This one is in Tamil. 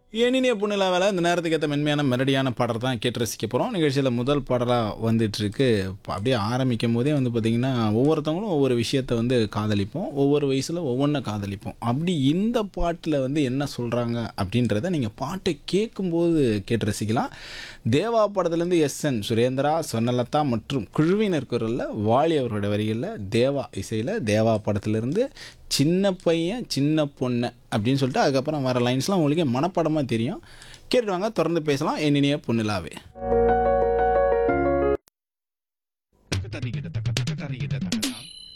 ஏனினிய புண்ணிலாவில் இந்த நேரத்துக்கு ஏற்ற மென்மையான மெலடியான பாடல் தான் கேட்டு ரசிக்க போகிறோம் நிகழ்ச்சியில் முதல் பாடலாக வந்துட்டுருக்கு அப்படியே ஆரம்பிக்கும் போதே வந்து பார்த்திங்கன்னா ஒவ்வொருத்தவங்களும் ஒவ்வொரு விஷயத்தை வந்து காதலிப்போம் ஒவ்வொரு வயசில் ஒவ்வொன்றை காதலிப்போம் அப்படி இந்த பாட்டில் வந்து என்ன சொல்கிறாங்க அப்படின்றத நீங்கள் பாட்டை கேட்கும்போது கேட்டு ரசிக்கலாம் தேவா படத்துலேருந்து எஸ் என் சுரேந்திரா சொன்னலதா மற்றும் குழுவினர் குரலில் வாலி அவரோட வரிகளில் தேவா இசையில் தேவா படத்துலேருந்து சின்ன பையன் சின்ன பொண்ணு அப்படின்னு சொல்லிட்டு அதுக்கப்புறம் வர லைன்ஸ்லாம் உங்களுக்கு மனப்படமாக தெரியும் கேட்டுவாங்க தொடர்ந்து பேசலாம் என்னினிய பொண்ணுலாவே